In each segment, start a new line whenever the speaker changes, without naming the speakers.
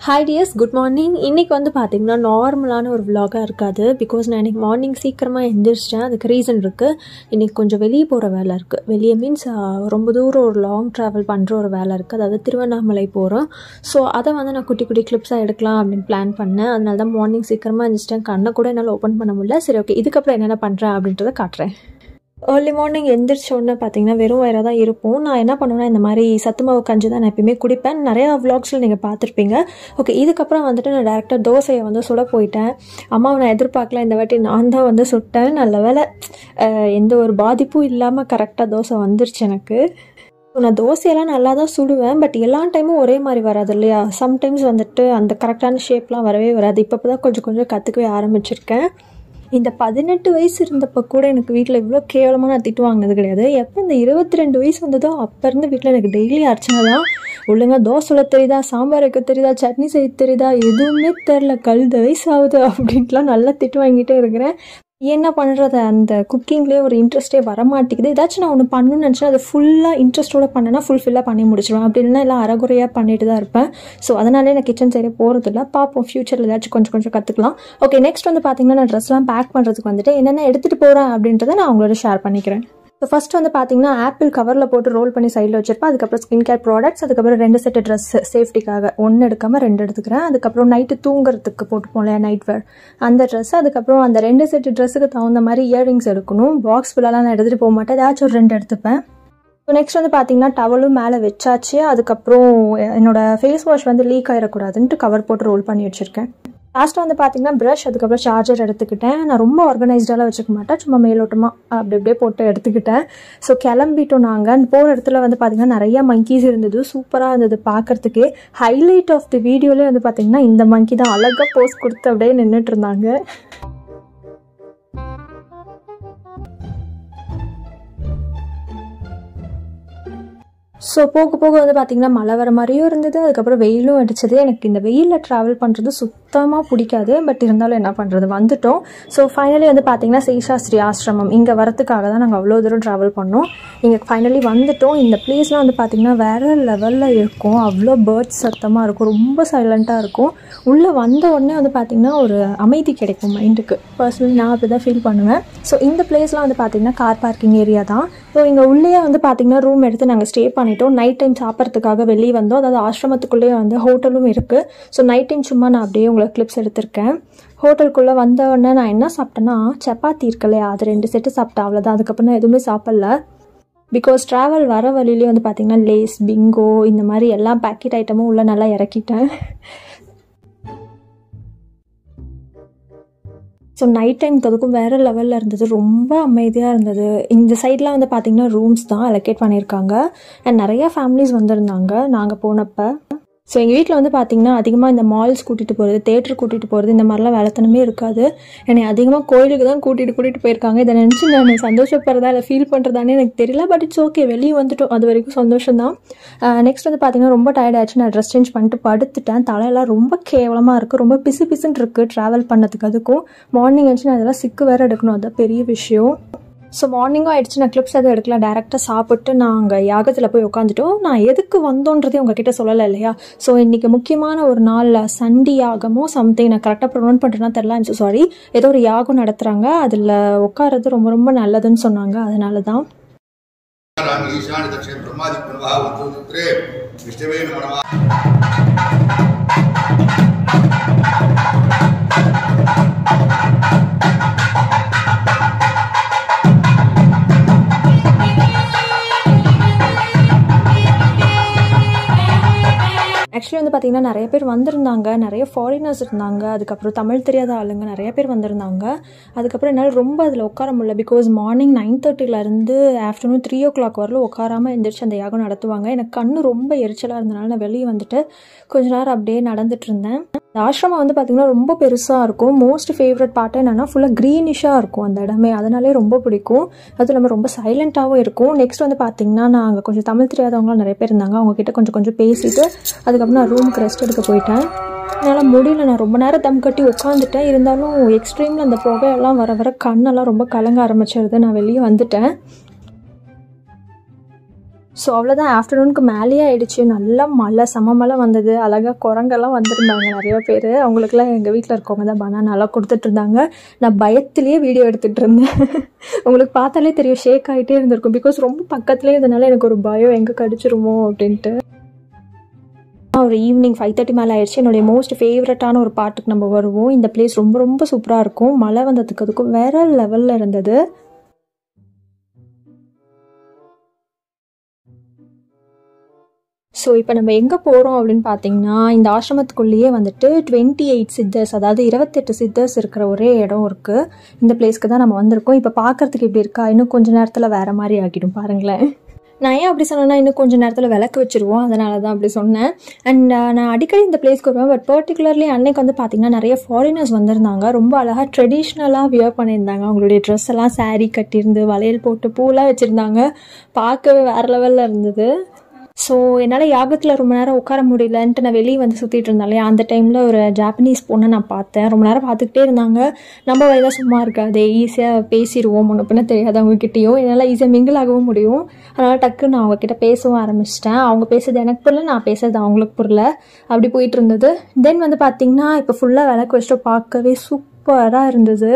hi tears good morning இன்றைக்கி வந்து பார்த்திங்கன்னா நார்மலான ஒரு vlog-ஆ இருக்காது பிகாஸ் நான் இன்றைக்கி மார்னிங் சீக்கிரமாக எந்திரிச்சிட்டேன் அதுக்கு ரீசன் இருக்குது இன்றைக்கி கொஞ்சம் வெளியே போகிற வேலை இருக்குது வெளியே மீன்ஸ் ரொம்ப தூரம் ஒரு லாங் ட்ராவல் பண்ணுற ஒரு வேலை இருக்குது அதாவது திருவண்ணாமலை போகிறோம் ஸோ அதை வந்து நான் குட்டி குட்டி கிளிப்ஸாக எடுக்கலாம் அப்படின்னு பிளான் பண்ணேன் அதனால தான் மார்னிங் சீக்கிரமாக எழுந்திரிச்சிட்டேன் கண்ணை கூட என்னால் ஓப்பன் பண்ண முடியல சரி ஓகே இதுக்கப்புறம் என்னென்ன பண்ணுறேன் அப்படின்றத காட்டுறேன் ஏர்லி மார்னிங் எந்திரிச்ச உடனே பார்த்தீங்கன்னா வெறும் வயிறாக தான் இருப்போம் நான் என்ன பண்ணுவேன்னா இந்த மாதிரி சத்து மாவு கஞ்சி தான் நான் எப்பயுமே குடிப்பேன் நிறையா vlogsல நீங்கள் பார்த்துருப்பீங்க ஓகே இதுக்கப்புறம் வந்துட்டு நான் டேரெக்டாக தோசையை வந்து சுட போயிட்டேன் அம்மாவை நான் எதிர்பார்க்கல இந்த வாட்டி நான் தான் வந்து சுட்டேன் நல்ல வேலை அஹ், எந்த ஒரு பாதிப்பும் இல்லாமல் கரெக்டாக தோசை வந்துருச்சு எனக்கு ஸோ நான் தோசையெல்லாம் நல்லா தான் சுடுவேன் பட் எல்லா டைமும் ஒரே மாதிரி வராது இல்லையா சம்டைம்ஸ் வந்துட்டு அந்த கரெக்டான ஷேப்லாம் வரவே வராது இப்போ தான் கொஞ்சம் கொஞ்சம் கற்றுக்கவே ஆரம்பிச்சிருக்கேன் இந்த பதினெட்டு வயசு இருந்தப்போ கூட எனக்கு வீட்டில் இவ்வளோ கேவலமாக நான் திட்டு வாங்கினது கிடையாது எப்போ இந்த இருபத்தி ரெண்டு வயசு வந்ததோ அப்போ இருந்து வீட்டில் எனக்கு டெய்லி அர்ச்சனை தான் ஒழுங்காக தோசை சுட தெரியுதா சாம்பார் வைக்க தெரியுதா சட்னி செய்ய தெரியுதா எதுவுமே தெரில கழுத வயசு ஆகுது அப்படின்ட்டுலாம் நல்லா திட்டு வாங்கிட்டே இருக்கிறேன் என்ன பண்ணுறது அந்த குக்கிங்லேயே ஒரு இன்ட்ரெஸ்ட்டே வரமாட்டேங்குது ஏதாச்சும் நான் ஒன்று பண்ணணும்னு நினச்சா அதை ஃபுல்லாக இன்ட்ரெஸ்ட்டோட பண்ணேன்னா ஃபுல்ஃபில்லாக பண்ணி முடிச்சிடுவேன் அப்படி இல்லைன்னா எல்லாம் அறகுறையாக பண்ணிட்டு தான் இருப்பேன் ஸோ அதனாலே நான் கிச்சன் சைடே போகிறது இல்லை பார்ப்போம் ஃப்யூச்சரில் ஏதாச்சும் கொஞ்சம் கொஞ்சம் கற்றுக்கலாம் ஓகே நெக்ஸ்ட் வந்து பார்த்தீங்கன்னா நான் ட்ரெஸ்லாம் பேக் பண்ணுறதுக்கு வந்துட்டு என்னென்ன எடுத்துகிட்டு போகிறேன் அப்படின்றத நான் உங்களோட ஷேர் பண்ணிக்கிறேன் ஸோ ஃபர்ஸ்ட் வந்து பார்த்தீங்கன்னா ஆப்பிள் கவரில் போட்டு ரோல் பண்ணி சைடில் வச்சிருப்பேன் அதுக்கப்புறம் ஸ்கின் கேர் ப்ராடக்ட்ஸ் அதுக்கப்புறம் ரெண்டு செட்டு ட்ரெஸ் சேஃப்டிக்காக ஒன்று எடுக்காமல் ரெண்டு எடுத்துக்கிறேன் அதுக்கப்புறம் நைட்டு தூங்குறதுக்கு போட்டுப்போம் இல்லையா நைட் வேர் அந்த ட்ரெஸ் அதுக்கப்புறம் அந்த ரெண்டு செட்டு ட்ரெஸ்ஸுக்கு தகுந்த மாதிரி இயரிங்ஸ் எடுக்கணும் பாக்ஸ் ஃபுல்லாலாம் நான் எடுத்துகிட்டு போக மாட்டேன் ஏதாச்சும் ஒரு ரெண்டு எடுத்துப்பேன் ஸோ நெக்ஸ்ட் வந்து பார்த்தீங்கன்னா டவலும் மேலே வச்சாச்சு அதுக்கப்புறம் என்னோட ஃபேஸ் வாஷ் வந்து லீக் ஆயிடக்கூடாதுன்ட்டு கவர் போட்டு ரோல் பண்ணி வச்சுருக்கேன் லாஸ்ட்டாக வந்து பார்த்தீங்கன்னா ப்ரஷ் அதுக்கப்புறம் சார்ஜர் எடுத்துக்கிட்டேன் நான் ரொம்ப ஆர்கனைஸ்டாலாம் வச்சுக்க மாட்டேன் சும்மா மேலோட்டமாக அப்படி அப்படியே போட்டு எடுத்துக்கிட்டேன் ஸோ கிளம்பிட்டோம் நாங்கள் போகிற இடத்துல வந்து பார்த்தீங்கன்னா நிறைய மங்கீஸ் இருந்தது சூப்பராக இருந்தது பார்க்கறதுக்கே ஹைலைட் ஆஃப் தி வீடியோலேயே வந்து பார்த்தீங்கன்னா இந்த மங்கி தான் அழகாக போஸ் கொடுத்து அப்படியே நின்றுட்டு இருந்தாங்க ஸோ போக போக வந்து பார்த்திங்கன்னா மழை வர மாதிரியும் இருந்தது அதுக்கப்புறம் வெயிலும் அடிச்சது எனக்கு இந்த வெயிலில் ட்ராவல் பண்ணுறது சுத்தமாக பிடிக்காது பட் இருந்தாலும் என்ன பண்ணுறது வந்துட்டோம் ஸோ ஃபைனலி வந்து பார்த்திங்கன்னா சேஷாஸ்ரீ ஆசிரமம் இங்கே வரத்துக்காக தான் நாங்கள் அவ்வளோ தூரம் ட்ராவல் பண்ணோம் இங்கே ஃபைனலி வந்துட்டோம் இந்த பிளேஸ்லாம் வந்து பார்த்திங்கன்னா வேறு லெவலில் இருக்கும் அவ்வளோ பேர்ட்ஸ் சத்தமாக இருக்கும் ரொம்ப சைலண்ட்டாக இருக்கும் உள்ளே வந்த உடனே வந்து பார்த்திங்கன்னா ஒரு அமைதி கிடைக்கும் மைண்டுக்கு பர்சனலி நான் அப்படி தான் ஃபீல் பண்ணுவேன் ஸோ இந்த பிளேஸ்லாம் வந்து பார்த்திங்கன்னா கார் பார்க்கிங் ஏரியா தான் ஸோ இங்கே உள்ளேயே வந்து பார்த்திங்கன்னா ரூம் எடுத்து நாங்கள் ஸ்டே பண்ணிட்டோம் நைட் டைம் சாப்பிட்றதுக்காக வெளியே வந்தோம் அதாவது ஆசிரமத்துக்குள்ளேயே வந்து ஹோட்டலும் இருக்குது ஸோ நைட் டைம் சும்மா நான் அப்படியே உங்களுக்கு கிளிப்ஸ் எடுத்திருக்கேன் ஹோட்டலுக்குள்ளே வந்த உடனே நான் என்ன சாப்பிட்டேன்னா சப்பாத்தி இருக்கலையா அது ரெண்டு செட்டு சாப்பிட்டேன் அவ்வளோதான் அதுக்கப்புறம் நான் எதுவுமே சாப்பிடல பிகாஸ் ட்ராவல் வர வழியிலே வந்து பார்த்திங்கன்னா லேஸ் பிங்கோ இந்த மாதிரி எல்லா பேக்கெட் ஐட்டமும் உள்ளே நல்லா இறக்கிட்டேன் ஸோ நைட் டைம்க்கு அதுக்கும் வேறு லெவலில் இருந்தது ரொம்ப அமைதியாக இருந்தது இந்த சைட்லாம் வந்து பார்த்திங்கன்னா ரூம்ஸ் தான் அலோகேட் பண்ணியிருக்காங்க அண்ட் நிறையா ஃபேமிலிஸ் வந்திருந்தாங்க நாங்கள் போனப்போ ஸோ எங்கள் வீட்டில் வந்து பார்த்திங்கன்னா அதிகமாக இந்த மால்ஸ் கூட்டிகிட்டு போகிறது தேட்டர் கூட்டிகிட்டு போகிறது இந்த மாதிரிலாம் வேலைத்தனமே இருக்காது என்னை அதிகமாக கோயிலுக்கு தான் கூட்டிகிட்டு கூட்டிகிட்டு போயிருக்காங்க இதை நினச்சி நான் சந்தோஷப்படுறதா இல்லை ஃபீல் பண்ணுறதானே எனக்கு தெரியல பட் இட்ஸ் ஓகே வெளியே வந்துட்டோம் அது வரைக்கும் சந்தோஷம் தான் நெக்ஸ்ட் வந்து பார்த்திங்கன்னா ரொம்ப டயர்ட் ஆச்சு நான் ட்ரெஸ் சேஞ்ச் பண்ணிட்டு படுத்துட்டேன் தலையெல்லாம் ரொம்ப கேவலமாக இருக்குது ரொம்ப பிசு பிசுன்னு இருக்குது ட்ராவல் பண்ணதுக்கு அதுக்கும் மார்னிங் ஆச்சு நான் அதெல்லாம் சிக்கு வேறு எடுக்கணும் அதுதான் பெரிய விஷயம் ஸோ மார்னிங்கும் ஆயிடுச்சு நான் கிளிப்ஸ் எதுவும் எடுக்கல டேரெக்டாக சாப்பிட்டு நாங்கள் யாகத்தில் போய் உட்காந்துட்டோம் நான் எதுக்கு வந்தோன்றதே உங்ககிட்ட சொல்லலை இல்லையா ஸோ இன்றைக்கி முக்கியமான ஒரு நாளில் சண்டி யாகமோ சம்திங் நான் கரெக்டாக ப்ரொனவுன் பண்ணுறேன்னா தெரில சாரி ஏதோ ஒரு யாகம் நடத்துகிறாங்க அதில் உட்காறது ரொம்ப ரொம்ப நல்லதுன்னு சொன்னாங்க அதனால தான்
ராம ஈசான தட்சிண பிரம்மாதி பிரபாவ உத்தரே விஷ்ணவே நம
ஆக்சுவலி வந்து பார்த்திங்கன்னா நிறைய பேர் வந்திருந்தாங்க நிறைய ஃபாரினர்ஸ் இருந்தாங்க அதுக்கப்புறம் தமிழ் தெரியாத ஆளுங்க நிறைய பேர் வந்திருந்தாங்க அதுக்கப்புறம் என்னால் ரொம்ப அதில் உட்கார முடியல பிகாஸ் மார்னிங் நைன் தேர்ட்டிலேருந்து ஆஃப்டர்நூன் த்ரீ ஓ கிளாக் வரலும் உட்காராமல் எந்திரிச்சு அந்த யாகம் நடத்துவாங்க எனக்கு கண்ணு ரொம்ப எரிச்சலாக இருந்தனால நான் வெளியே வந்துட்டு கொஞ்ச நேரம் அப்படியே நடந்துட்டு இருந்தேன் இந்த ஆசிரமம் வந்து பார்த்திங்கன்னா ரொம்ப பெருசாக இருக்கும் மோஸ்ட் ஃபேவரட் பார்ட் என்னென்னா ஃபுல்லாக க்ரீனிஷாக இருக்கும் அந்த இடமே அதனாலே ரொம்ப பிடிக்கும் அதுவும் இல்லாமல் ரொம்ப சைலண்ட்டாகவும் இருக்கும் நெக்ஸ்ட் வந்து பார்த்திங்கன்னா நான் அங்கே கொஞ்சம் தமிழ் தெரியாதவங்களாம் நிறைய பேர் இருந்தாங்க அவங்க கிட்ட கொஞ்சம் கொஞ்சம் பேசிட்டு அதுக்கப்புறம் நான் ரூமுக்கு ரெஸ்ட் எடுக்க போயிட்டேன் என்னால் முடியல நான் ரொம்ப நேரம் தம் கட்டி உட்காந்துட்டேன் இருந்தாலும் எக்ஸ்ட்ரீமில் அந்த புகையெல்லாம் வர வர கண்ணெல்லாம் ரொம்ப கலங்க ஆரம்பிச்சிருது நான் வெளியே வந்துட்டேன் ஸோ அவ்வளோதான் ஆஃப்டர்நூனுக்கு மேலேயே ஆயிடுச்சு நல்லா மழை செம மழை வந்தது அழகாக குரங்கெல்லாம் வந்திருந்தாங்க நிறைய பேர் அவங்களுக்குலாம் எங்கள் வீட்டில் இருக்கவங்க தான் பனானாலாம் கொடுத்துட்டு இருந்தாங்க நான் பயத்திலேயே வீடியோ எடுத்துகிட்டு இருந்தேன் உங்களுக்கு பார்த்தாலே தெரியும் ஷேக் ஆகிட்டே இருந்திருக்கும் பிகாஸ் ரொம்ப பக்கத்துலேயே இருந்தனால எனக்கு ஒரு பயம் எங்கே கடிச்சிருமோ அப்படின்ட்டு ஒரு ஈவினிங் ஃபைவ் தேர்ட்டி மேலே ஆயிடுச்சு என்னுடைய மோஸ்ட் ஃபேவரட்டான ஒரு பாட்டுக்கு நம்ம வருவோம் இந்த பிளேஸ் ரொம்ப ரொம்ப சூப்பராக இருக்கும் மழை வந்ததுக்கு அதுக்கும் வேற லெவலில் இருந்தது ஸோ இப்போ நம்ம எங்கே போகிறோம் அப்படின்னு பார்த்தீங்கன்னா இந்த ஆசிரமத்துக்குள்ளேயே வந்துட்டு டுவெண்ட்டி எயிட் சித்தர்ஸ் அதாவது இருபத்தெட்டு சித்தர்ஸ் இருக்கிற ஒரே இடம் இருக்குது இந்த பிளேஸ்க்கு தான் நம்ம வந்திருக்கோம் இப்போ பார்க்குறதுக்கு இப்படி இருக்கா இன்னும் கொஞ்ச நேரத்தில் வேறு மாதிரி ஆகிடும் பாருங்களேன் நான் ஏன் அப்படி சொன்னேன்னா இன்னும் கொஞ்சம் நேரத்தில் விளக்கு வச்சுருவோம் அதனால தான் அப்படி சொன்னேன் அண்ட் நான் அடிக்கடி இந்த பிளேஸ்க்கு வருவேன் பட் பர்டிகுலர்லி அன்னைக்கு வந்து பார்த்திங்கன்னா நிறைய ஃபாரினர்ஸ் வந்திருந்தாங்க ரொம்ப அழகாக ட்ரெடிஷ்னலாக வியர் பண்ணியிருந்தாங்க அவங்களுடைய ட்ரெஸ் எல்லாம் சாரீ கட்டியிருந்து வளையல் போட்டு பூலாம் வச்சுருந்தாங்க பார்க்கவே வேறு லெவலில் இருந்தது ஸோ என்னால் யாகத்தில் ரொம்ப நேரம் உட்கார முடியலன்ட்டு நான் வெளியே வந்து சுற்றிட்டு இருந்தேன் இல்லையா அந்த டைமில் ஒரு ஜாப்பனீஸ் பொண்ணை நான் பார்த்தேன் ரொம்ப நேரம் பார்த்துக்கிட்டே இருந்தாங்க நம்ம வயதாக சும்மா இருக்காது ஈஸியாக பேசிடுவோம் முன்ன பின்ன தெரியாது அவங்கக்கிட்டேயும் என்னால் ஈஸியாக மிங்கிள் ஆகவும் முடியும் அதனால் டக்குன்னு நான் அவங்கக்கிட்ட பேசவும் ஆரம்பிச்சிட்டேன் அவங்க பேசுறது எனக்கு புரியல நான் பேசுறது அவங்களுக்கு புரியல அப்படி போயிட்டு இருந்தது தென் வந்து பார்த்திங்கன்னா இப்போ ஃபுல்லாக விளக்கு வச்சுட்டு பார்க்கவே சூப்பராக இருந்தது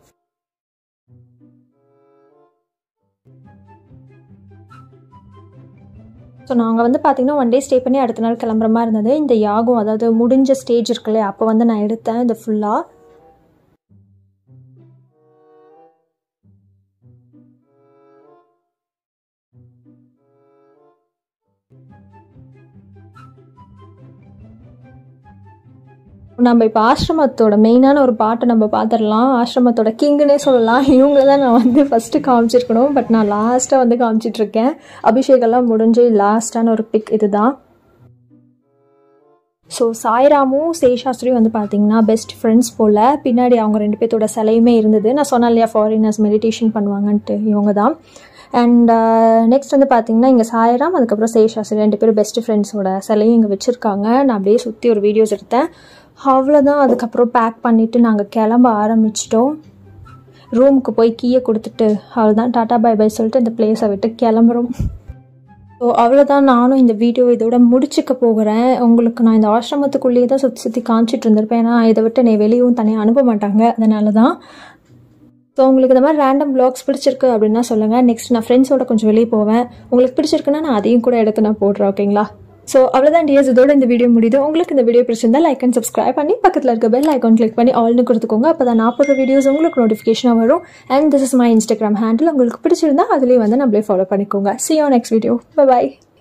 ஸோ நாங்கள் வந்து பார்த்திங்கன்னா ஒன் டே ஸ்டே பண்ணி அடுத்த நாள் கிளம்புற மாதிரி இருந்தது இந்த யாகம் அதாவது முடிஞ்ச ஸ்டேஜ் இருக்குல்ல அப்போ வந்து நான் எடுத்தேன் இந்த ஃபுல்லாக நம்ம இப்போ ஆசிரமத்தோட மெயினான ஒரு பாட்டை நம்ம பார்த்துடலாம் ஆசிரமத்தோட கிங்குனே சொல்லலாம் இவங்கள தான் நான் வந்து ஃபஸ்ட்டு காமிச்சிருக்கணும் பட் நான் லாஸ்ட்டாக வந்து காமிச்சிட்ருக்கேன் அபிஷேகம்லாம் முடிஞ்சு லாஸ்ட்டான ஒரு பிக் இதுதான் ஸோ சாய்ராமும் சேஷாஸ்திரியும் வந்து பார்த்தீங்கன்னா பெஸ்ட் ஃப்ரெண்ட்ஸ் போல் பின்னாடி அவங்க ரெண்டு பேர்த்தோட சிலையுமே இருந்தது நான் சொன்னேன் இல்லையா ஃபாரினர்ஸ் மெடிடேஷன் பண்ணுவாங்கன்ட்டு இவங்க தான் அண்ட் நெக்ஸ்ட் வந்து பார்த்தீங்கன்னா இங்கே சாய்ராம் அதுக்கப்புறம் சேஷாஸ்திரி ரெண்டு பேரும் பெஸ்ட் ஃப்ரெண்ட்ஸோட சிலையும் இங்கே வச்சுருக்காங்க நான் அப்படியே சுற்றி ஒரு வீடியோஸ் எடுத்தேன் அவ்வளோதான் அதுக்கப்புறம் பேக் பண்ணிவிட்டு நாங்கள் கிளம்ப ஆரம்பிச்சிட்டோம் ரூமுக்கு போய் கீயை கொடுத்துட்டு அவ்வளோதான் டாட்டா பை பை சொல்லிட்டு இந்த பிளேஸை விட்டு கிளம்புறோம் ஸோ அவ்வளோதான் நானும் இந்த வீடியோ இதோட முடிச்சுக்க போகிறேன் உங்களுக்கு நான் இந்த ஆசிரமத்துக்குள்ளேயே தான் சுற்றி சுற்றி காமிச்சிட்டு இருந்திருப்பேன் ஏன்னா இதை விட்டு என்னை வெளியும் தனியாக அனுப்ப மாட்டாங்க அதனால தான் ஸோ உங்களுக்கு இந்த மாதிரி ரேண்டம் பிளாக்ஸ் பிடிச்சிருக்கு அப்படின்னா சொல்லுங்கள் நெக்ஸ்ட் நான் ஃப்ரெண்ட்ஸோட கொஞ்சம் வெளியே போவேன் உங்களுக்கு பிடிச்சிருக்குன்னா நான் அதையும் கூட எடுத்து நான் போடுறேன் ஓகேங்களா ஸோ அவ்வளோதான் டியர்ஸ் இதோட இந்த வீடியோ முடியுது உங்களுக்கு இந்த வீடியோ பிடிச்சிருந்தா லைக் அண்ட் சப்ஸ்கிரைப் பண்ணி பக்கத்தில் இருக்க பெல் ஐக்கான் கிளிக் பண்ணி ஆல்னு கொடுத்துக்கோங்க அப்போ தான் நான் போடுற வீடியோஸ் உங்களுக்கு நோட்டிஃபிகேஷனாக வரும் and this is my Instagram handle உங்களுக்கு பிடிச்சிருந்தா அதுலேயும் வந்து நம்மளே ஃபாலோ பண்ணிக்கோங்க see on next video by